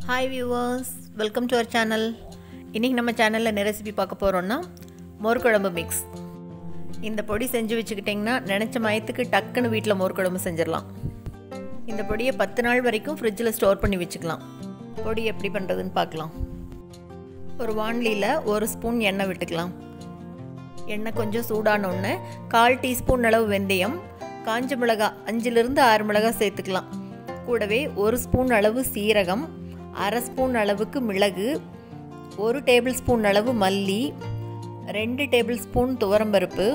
hi viewers welcome to our channel இன்றைக்கி நம்ம சேனலில் என்ன ரெசிபி பார்க்க போகிறோன்னா மோர் குழம்பு மிக்ஸ் இந்த பொடி செஞ்சு வச்சுக்கிட்டிங்கன்னா நினச்ச மயத்துக்கு டக்குன்னு வீட்டில் மோர் குழம்பு செஞ்சிடலாம் இந்த பொடியை பத்து நாள் வரைக்கும் ஃப்ரிட்ஜில் ஸ்டோர் பண்ணி வச்சுக்கலாம் பொடி எப்படி பண்ணுறதுன்னு பார்க்கலாம் ஒரு வாண்லியில் ஒரு ஸ்பூன் எண்ணெய் விட்டுக்கலாம் எண்ணெய் கொஞ்சம் சூடான உடனே கால் டீஸ்பூன் அளவு வெந்தயம் காஞ்ச மிளகா அஞ்சுலேருந்து ஆறு மிளகா சேர்த்துக்கலாம் கூடவே ஒரு ஸ்பூன் அளவு சீரகம் அரை ஸ்பூன் அளவுக்கு மிளகு ஒரு டேபிள் ஸ்பூன் அளவு மல்லி ரெண்டு டேபிள் ஸ்பூன் துவரம்பருப்பு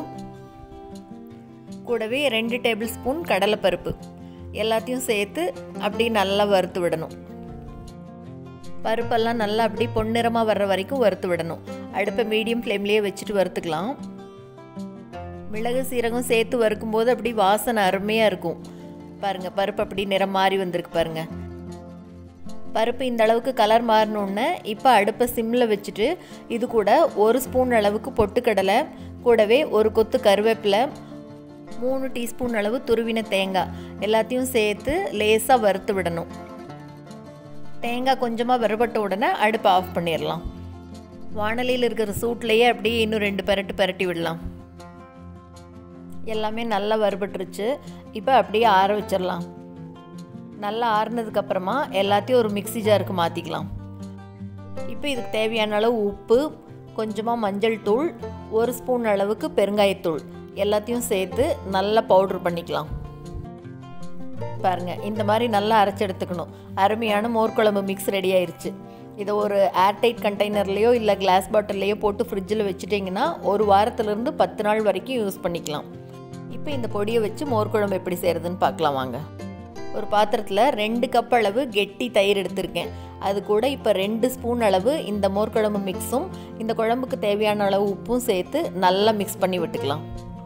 கூடவே ரெண்டு டேபிள் ஸ்பூன் கடலைப்பருப்பு எல்லாத்தையும் சேர்த்து அப்படி நல்லா வறுத்து விடணும் பருப்பெல்லாம் நல்லா அப்படி பொன்னிறமாக வர்ற வரைக்கும் வறுத்து விடணும் அடுப்பை மீடியம் ஃப்ளேம்லேயே வச்சுட்டு வறுத்துக்கலாம் மிளகு சீரகம் சேர்த்து வறுக்கும்போது அப்படி வாசனை அருமையாக இருக்கும் பாருங்கள் பருப்பு அப்படி நிறம் மாறி வந்திருக்கு பாருங்கள் பருப்பு இந்த அளவுக்கு கலர் மாறினோடனே இப்போ அடுப்பை சிம்மில் வச்சுட்டு இது கூட ஒரு ஸ்பூன் அளவுக்கு பொட்டுக்கடலை கூடவே ஒரு கொத்து கருவேப்பிலை மூணு டீஸ்பூன் அளவு துருவின தேங்காய் எல்லாத்தையும் சேர்த்து லேசாக வறுத்து விடணும் தேங்காய் கொஞ்சமாக வறுபட்ட உடனே அடுப்பை ஆஃப் பண்ணிடலாம் வானலியில் இருக்கிற சூட்லேயே அப்படியே இன்னும் ரெண்டு பெரட்டு பெரட்டி விடலாம் எல்லாமே நல்லா வறுபட்டுருச்சு இப்போ அப்படியே ஆற வச்சிடலாம் நல்லா ஆறுனதுக்கப்புறமா எல்லாத்தையும் ஒரு மிக்சி ஜாருக்கு மாற்றிக்கலாம் இப்போ இதுக்கு தேவையான அளவு உப்பு கொஞ்சமாக மஞ்சள் தூள் ஒரு ஸ்பூன் அளவுக்கு பெருங்காயத்தூள் எல்லாத்தையும் சேர்த்து நல்லா பவுட்ரு பண்ணிக்கலாம் பாருங்கள் இந்த மாதிரி நல்லா அரைச்சி எடுத்துக்கணும் அருமையான மோர்க்குழம்பு மிக்ஸ் ரெடி ஆயிடுச்சு இதை ஒரு ஏர்டைட் கண்டெய்னர்லேயோ இல்லை கிளாஸ் பாட்டில்லையோ போட்டு ஃப்ரிட்ஜில் வச்சுட்டிங்கன்னா ஒரு வாரத்துலேருந்து பத்து நாள் வரைக்கும் யூஸ் பண்ணிக்கலாம் இப்போ இந்த பொடியை வச்சு மோர்க்குழம்பு எப்படி செய்கிறதுன்னு பார்க்கலாம் வாங்க ஒரு பாத்திரத்தில் ரெண்டு கப் அளவு கெட்டி தயிர் எடுத்திருக்கேன் அது கூட இப்போ ரெண்டு ஸ்பூன் அளவு இந்த மோர்க்குழம்பு மிக்ஸும் இந்த குழம்புக்கு தேவையான அளவு உப்பும் சேர்த்து நல்லா மிக்ஸ் பண்ணி விட்டுக்கலாம்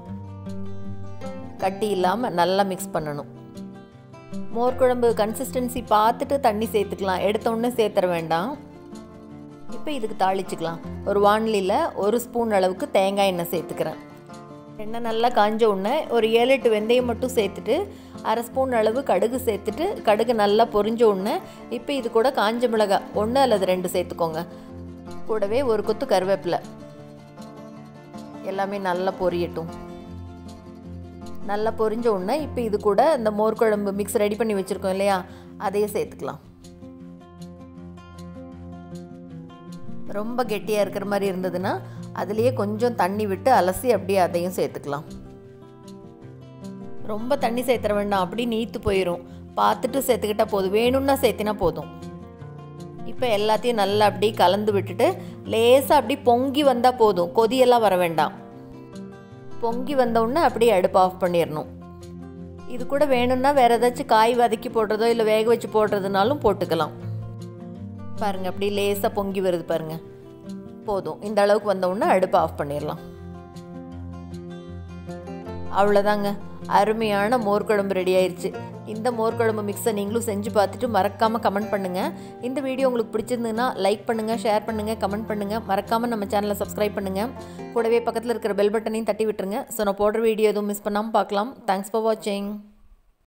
கட்டி இல்லாமல் நல்லா மிக்ஸ் பண்ணணும் மோர் குழம்பு கன்சிஸ்டன்சி பார்த்துட்டு தண்ணி சேர்த்துக்கலாம் எடுத்த உடனே சேர்த்துற வேண்டாம் இப்போ இதுக்கு தாளிச்சுக்கலாம் ஒரு வானிலியில் ஒரு ஸ்பூன் அளவுக்கு தேங்காய் எண்ணெய் சேர்த்துக்கிறேன் எண்ணெய் நல்லா காஞ்ச உடனே ஒரு ஏழு எட்டு வெந்தயம் மட்டும் சேர்த்துட்டு அரை ஸ்பூன் அளவு கடுகு சேர்த்துட்டு கடுகு நல்லா பொரிஞ்ச உடனே இப்போ இது கூட காஞ்ச மிளகாய் ஒன்று அல்லது ரெண்டு சேர்த்துக்கோங்க கூடவே ஒரு கொத்து கருவேப்பிலை எல்லாமே நல்லா பொரியட்டும் நல்லா பொரிஞ்ச உடனே இப்போ இது கூட இந்த மோர் குழம்பு மிக்ஸ் ரெடி பண்ணி வச்சுருக்கோம் இல்லையா அதையே சேர்த்துக்கலாம் ரொம்ப கெட்டியாக இருக்கிற மாதிரி இருந்ததுன்னா அதுலேயே கொஞ்சம் தண்ணி விட்டு அலசி அப்படியே அதையும் சேர்த்துக்கலாம் ரொம்ப தண்ணி சேர்த்துற வேண்டாம் அப்படி நீத்து போயிடும் பார்த்துட்டு சேர்த்துக்கிட்டா போதும் வேணும்னா சேர்த்தினா போதும் இப்போ எல்லாத்தையும் நல்லா அப்படி கலந்து விட்டுட்டு லேசாக அப்படி பொங்கி வந்தால் போதும் கொதியெல்லாம் வர வேண்டாம் பொங்கி வந்தவுடனே அப்படியே அடுப்பு ஆஃப் பண்ணிடணும் இது கூட வேணும்னா வேறு ஏதாச்சும் காய் வதக்கி போடுறதோ இல்லை வேக வச்சு போடுறதுனாலும் போட்டுக்கலாம் பாருங்கள் அப்படி லேசாக பொங்கி வருது பாருங்கள் போதும் இந்த அளவுக்கு வந்தவுடனே அடுப்பை ஆஃப் பண்ணிடலாம் அவ்வளோதாங்க அருமையான மோர் குழம்பு ரெடி ஆயிடுச்சு இந்த மோர் குழம்பு மிக்ஸை நீங்களும் செஞ்சு பார்த்துட்டு மறக்காமல் கமெண்ட் பண்ணுங்கள் இந்த வீடியோ உங்களுக்கு பிடிச்சிருந்ததுன்னா லைக் பண்ணுங்கள் ஷேர் பண்ணுங்கள் கமெண்ட் பண்ணுங்கள் மறக்காமல் நம்ம சேனலை சப்ஸ்கிரைப் பண்ணுங்கள் கூடவே பக்கத்தில் இருக்கிற பெல் பட்டனையும் தட்டி விட்டுருங்க ஸோ நான் போடுற வீடியோ எதுவும் மிஸ் பண்ணாமல் பார்க்கலாம் தேங்க்ஸ் ஃபார் வாட்சிங்